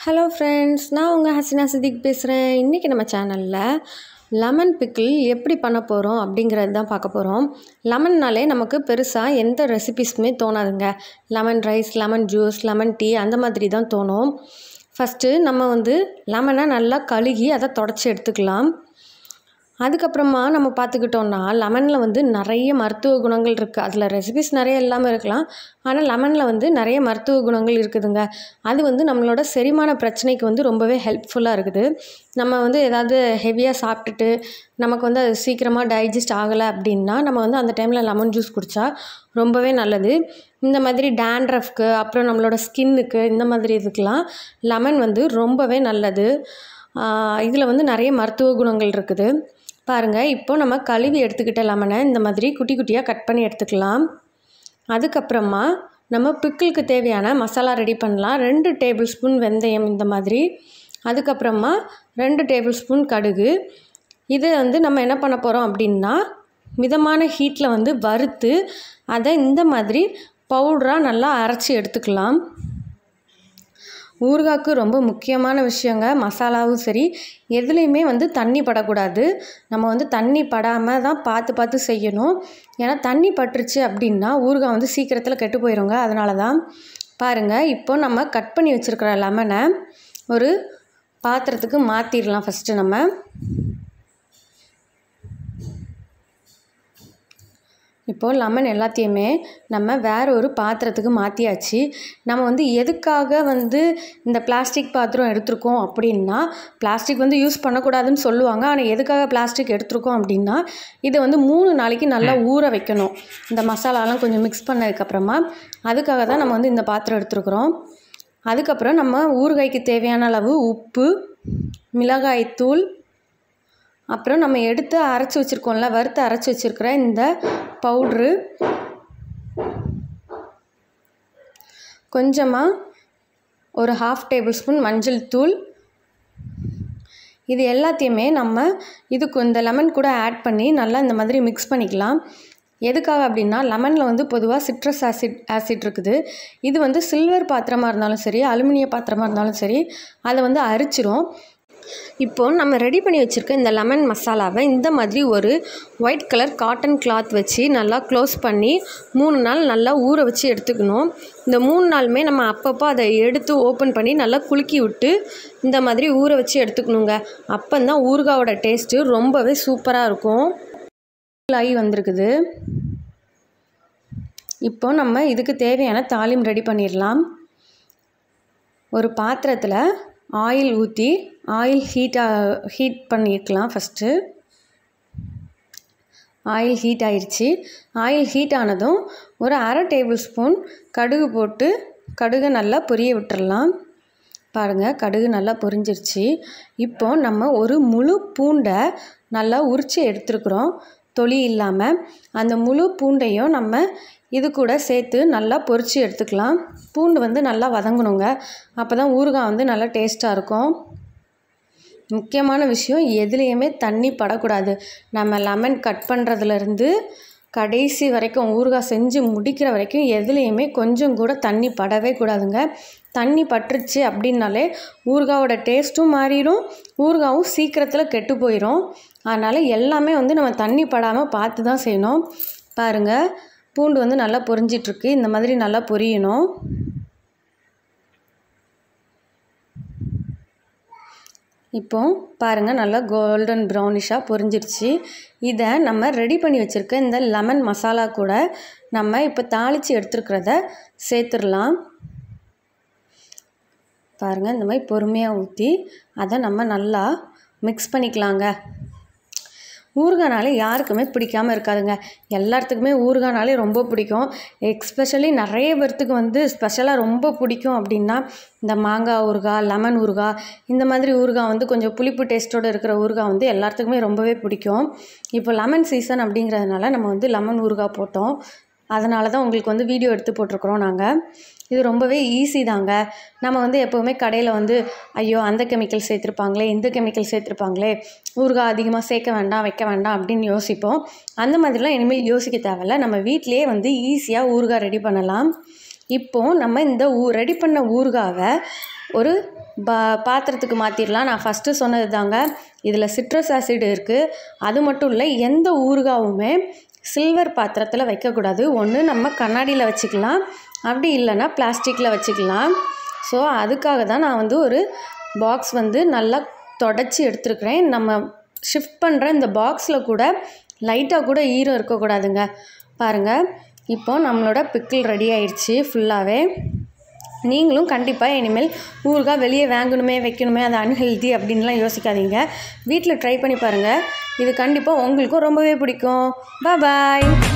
hello friends நான் உங்கள் ஹசினா சித்திக் பேசுகிறேன் இன்றைக்கி நம்ம சேனலில் லெமன் பிக்கிள் எப்படி பண்ண போகிறோம் அப்படிங்கிறது தான் பார்க்க போகிறோம் லெமன்னாலே நமக்கு பெருசாக எந்த ரெசிபிஸுமே தோணாதுங்க lemon rice lemon juice lemon tea அந்த மாதிரி தான் தோணும் ஃபஸ்ட்டு நம்ம வந்து லெமனை நல்லா கழுகி அதை தொடச்சி எடுத்துக்கலாம் அதுக்கப்புறமா நம்ம பார்த்துக்கிட்டோம்னா லெமனில் வந்து நிறைய மருத்துவ குணங்கள் இருக்குது அதில் ரெசிபிஸ் நிறைய இல்லாமல் இருக்கலாம் ஆனால் லெமனில் வந்து நிறைய மருத்துவ குணங்கள் இருக்குதுங்க அது வந்து நம்மளோட செரிமான பிரச்சனைக்கு வந்து ரொம்பவே ஹெல்ப்ஃபுல்லாக இருக்குது நம்ம வந்து ஏதாவது ஹெவியாக சாப்பிட்டுட்டு நமக்கு வந்து அது சீக்கிரமாக டைஜஸ்ட் ஆகலை அப்படின்னா நம்ம வந்து அந்த டைமில் லெமன் ஜூஸ் குடித்தா ரொம்பவே நல்லது இந்த மாதிரி டேண்ட்ரஃப்க்கு அப்புறம் நம்மளோட ஸ்கின்னுக்கு இந்த மாதிரி இதுக்கெலாம் லெமன் வந்து ரொம்பவே நல்லது இதில் வந்து நிறைய மருத்துவ குணங்கள் இருக்குது பாருங்கள் இப்போ நம்ம கழுவி எடுத்துக்கிட்ட லெமனை இந்த மாதிரி குட்டி குட்டியாக கட் பண்ணி எடுத்துக்கலாம் அதுக்கப்புறமா நம்ம பிக்கிளுக்கு தேவையான மசாலா ரெடி பண்ணலாம் ரெண்டு டேபிள் ஸ்பூன் வெந்தயம் இந்த மாதிரி அதுக்கப்புறமா ரெண்டு டேபிள் ஸ்பூன் கடுகு இதை வந்து நம்ம என்ன பண்ண போகிறோம் அப்படின்னா மிதமான ஹீட்டில் வந்து வறுத்து அதை இந்த மாதிரி பவுடராக நல்லா அரைச்சி எடுத்துக்கலாம் ஊறுகாய்க்கு ரொம்ப முக்கியமான விஷயங்க மசாலாவும் சரி எதுலேயுமே வந்து தண்ணி படக்கூடாது நம்ம வந்து தண்ணி படாமல் தான் பார்த்து பார்த்து செய்யணும் ஏன்னா தண்ணி பட்டுருச்சு அப்படின்னா ஊறுகாய் வந்து சீக்கிரத்தில் கெட்டு போயிடுங்க அதனால தான் பாருங்கள் இப்போ நம்ம கட் பண்ணி வச்சுருக்கிற லெமனை ஒரு பாத்திரத்துக்கு மாற்றிடலாம் ஃபஸ்ட்டு நம்ம இப்போது லெமன் எல்லாத்தையுமே நம்ம வேற ஒரு பாத்திரத்துக்கு மாற்றியாச்சு நம்ம வந்து எதுக்காக வந்து இந்த பிளாஸ்டிக் பாத்திரம் எடுத்திருக்கோம் அப்படின்னா பிளாஸ்டிக் வந்து யூஸ் பண்ணக்கூடாதுன்னு சொல்லுவாங்க ஆனால் எதுக்காக பிளாஸ்டிக் எடுத்திருக்கோம் அப்படின்னா இதை வந்து மூணு நாளைக்கு நல்லா ஊற வைக்கணும் இந்த மசாலாலாம் கொஞ்சம் மிக்ஸ் பண்ணதுக்கப்புறமா அதுக்காக தான் நம்ம வந்து இந்த பாத்திரம் எடுத்துருக்குறோம் அதுக்கப்புறம் நம்ம ஊறுகாய்க்கு தேவையான அளவு உப்பு மிளகாய்த்தூள் அப்புறம் நம்ம எடுத்து அரைச்சி வச்சுருக்கோம்ல வறுத்து அரைச்சி வச்சுருக்கிற இந்த பவுட்ரு கொஞ்சமாக ஒரு ஹாஃப் டேபிள் ஸ்பூன் மஞ்சள் தூள் இது எல்லாத்தையுமே நம்ம இதுக்கு இந்த லெமன் கூட ஆட் பண்ணி நல்லா இந்த மாதிரி மிக்ஸ் பண்ணிக்கலாம் எதுக்காக அப்படின்னா லெமனில் வந்து பொதுவாக சிட்ரஸ் ஆசிட் ஆசிட் இருக்குது இது வந்து சில்வர் பாத்திரமாக இருந்தாலும் சரி அலுமினிய பாத்திரமாக இருந்தாலும் சரி அதை வந்து அரிச்சிரும் இப்போது நம்ம ரெடி பண்ணி வச்சுருக்க இந்த லெமன் மசாலாவை இந்த மாதிரி ஒரு ஒயிட் கலர் காட்டன் கிளாத் வச்சு நல்லா க்ளோஸ் பண்ணி மூணு நாள் நல்லா ஊற வச்சு எடுத்துக்கணும் இந்த மூணு நாளுமே நம்ம அப்பப்போ அதை எடுத்து ஓப்பன் பண்ணி நல்லா குலுக்கி விட்டு இந்த மாதிரி ஊற வச்சு எடுத்துக்கணுங்க அப்போ தான் ஊறுகாவோட டேஸ்ட்டு ரொம்பவே சூப்பராக இருக்கும் ஆகி வந்திருக்குது இப்போ நம்ம இதுக்கு தேவையான தாலிம் ரெடி பண்ணிடலாம் ஒரு பாத்திரத்தில் ஆயில் ஊற்றி ஆயில் ஹீட்டாக ஹீட் பண்ணிக்கலாம் ஃபஸ்ட்டு ஆயில் ஹீட் ஆயிடுச்சு ஆயில் ஹீட் ஆனதும் ஒரு அரை டேபிள் ஸ்பூன் கடுகு போட்டு கடுகை நல்லா பொரிய விட்டுறலாம் பாருங்கள் கடுகு நல்லா பொரிஞ்சிருச்சு இப்போ நம்ம ஒரு முழு பூண்டை நல்லா உரித்து எடுத்துருக்குறோம் தொளி இல்லாமல் அந்த முழு பூண்டையும் நம்ம இது கூட சேர்த்து நல்லா பொரித்து எடுத்துக்கலாம் பூண்டு வந்து நல்லா வதங்கணுங்க அப்போ தான் ஊறுகாய் வந்து நல்லா டேஸ்ட்டாக இருக்கும் முக்கியமான விஷயம் எதுலேயுமே தண்ணி படக்கூடாது நம்ம லெமன் கட் பண்ணுறதுலேருந்து கடைசி வரைக்கும் ஊறுகாய் செஞ்சு முடிக்கிற வரைக்கும் எதுலேயுமே கொஞ்சம் கூட தண்ணி படவே கூடாதுங்க தண்ணி பட்டுருச்சு அப்படின்னாலே ஊறுகாவோட டேஸ்ட்டும் மாறிடும் ஊறுகாவும் சீக்கிரத்தில் கெட்டு போயிடும் அதனால் எல்லாமே வந்து நம்ம தண்ணி படாமல் பார்த்து தான் செய்யணும் பாருங்கள் பூண்டு வந்து நல்லா பொரிஞ்சிட்ருக்கு இந்த மாதிரி நல்லா பொரியணும் இப்போ பாருங்கள் நல்லா கோல்டன் ப்ரௌனிஷாக பொரிஞ்சிருச்சு இதை நம்ம ரெடி பண்ணி வச்சுருக்க இந்த லெமன் மசாலா கூட நம்ம இப்போ தாளித்து எடுத்துருக்கிறத சேர்த்துடலாம் பாருங்கள் இந்த மாதிரி பொறுமையாக ஊற்றி அதை நம்ம நல்லா மிக்ஸ் பண்ணிக்கலாங்க ஊறுகானாலே யாருக்குமே பிடிக்காமல் இருக்காதுங்க எல்லாத்துக்குமே ஊறுகானாலே ரொம்ப பிடிக்கும் எக்ஸ்பெஷலி நிறைய பேர்த்துக்கு வந்து ஸ்பெஷலாக ரொம்ப பிடிக்கும் அப்படின்னா இந்த மாங்காய் ஊறுகாய் லெமன் ஊறுகாய் இந்த மாதிரி ஊறுகாய் வந்து கொஞ்சம் புளிப்பு டேஸ்ட்டோடு இருக்கிற ஊறுகாய் வந்து எல்லாத்துக்குமே ரொம்பவே பிடிக்கும் இப்போ லெமன் சீசன் அப்படிங்கிறதுனால நம்ம வந்து லெமன் ஊறுகாய் போட்டோம் அதனால தான் உங்களுக்கு வந்து வீடியோ எடுத்து போட்டிருக்குறோம் நாங்கள் இது ரொம்பவே ஈஸி தாங்க நம்ம வந்து எப்போவுமே கடையில் வந்து ஐயோ அந்த கெமிக்கல் சேர்த்துருப்பாங்களே இந்த கெமிக்கல் சேர்த்துருப்பாங்களே ஊறுகாய் அதிகமாக சேர்க்க வேண்டாம் வைக்க வேண்டாம் அப்படின்னு யோசிப்போம் அந்த மாதிரிலாம் இனிமேல் யோசிக்க தேவையில்ல நம்ம வீட்டிலேயே வந்து ஈஸியாக ஊறுகாய் ரெடி பண்ணலாம் இப்போது நம்ம இந்த ஊ ரெடி பண்ண ஊறுகாவை ஒரு பா பாத்திரத்துக்கு மாற்றிடலாம் நான் ஃபஸ்ட்டு சொன்னது தாங்க இதில் சிட்ரஸ் ஆசிட் இருக்குது அது மட்டும் இல்லை எந்த ஊறுகாவுமே சில்வர் பாத்திரத்தில் வைக்கக்கூடாது ஒன்று நம்ம கண்ணாடியில் வச்சுக்கலாம் அப்படி இல்லைன்னா பிளாஸ்டிக்கில் வச்சுக்கலாம் ஸோ அதுக்காக தான் நான் வந்து ஒரு பாக்ஸ் வந்து நல்லா தொடச்சி எடுத்துருக்கிறேன் நம்ம ஷிஃப்ட் பண்ணுற இந்த பாக்ஸில் கூட லைட்டாக கூட ஈரம் இருக்கக்கூடாதுங்க பாருங்கள் இப்போ நம்மளோட பிக்கிள் ரெடி ஆயிடுச்சு ஃபுல்லாகவே நீங்களும் கண்டிப்பாக இனிமேல் ஊறுகாய் வெளியே வாங்கணுமே வைக்கணுமே அது அன்ஹெல்தி அப்படின்லாம் யோசிக்காதீங்க வீட்டில் ட்ரை பண்ணி பாருங்கள் இது கண்டிப்பாக உங்களுக்கும் ரொம்பவே பிடிக்கும் பாய்